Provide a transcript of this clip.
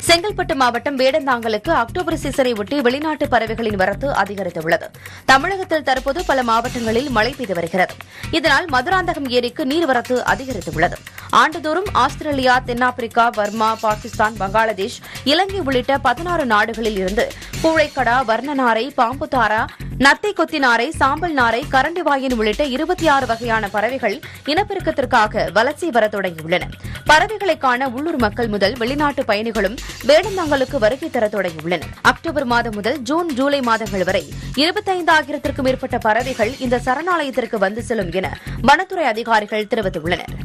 செங்கல்பட்டு மாவட்டம் வேடந்தாங்கலுக்கு அக்டோபர் சீசனை ஒட்டி வெளிநாட்டு பறவைகளின் வரத்து அதிகரித்துள்ளது தமிழகத்தில் தற்போது பல மாவட்டங்களில் மழை பெய்து வருகிறது இதனால் மதுராந்தகம் ஏரிக்கு நீர்வரத்து அதிகரித்துள்ளது ஆண்டுதோறும் ஆஸ்திரேலியா தென்னாப்பிரிக்கா பர்மா பாகிஸ்தான் பங்களாதேஷ் இலங்கை உள்ளிட்ட பதினாறு நாடுகளில் இருந்து பூழைக்கடா வர்ணநாரை பாம்புத்தாரா நத்தை கொத்தி நாரை சாம்பல் நாரை கரண்டிவாயன் உள்ளிட்ட இருபத்தி ஆறு வகையான பறவைகள் இனப்பெருக்கத்திற்காக வலசை வர தொடங்கியுள்ளன பறவைகளை காண உள்ளூர் மக்கள் முதல் வெளிநாட்டு பயணிகளும் வேடந்தாங்கலுக்கு வருகை தர தொடங்கியுள்ளனர் அக்டோபர் மாதம் முதல் ஜூன் ஜூலை மாதங்கள் வரை இருபத்தைந்தாயிரத்திற்கும் மேற்பட்ட பறவைகள் இந்த சரணாலயத்திற்கு வந்து செல்லும் என வனத்துறை அதிகாரிகள் தெரிவித்துள்ளனர்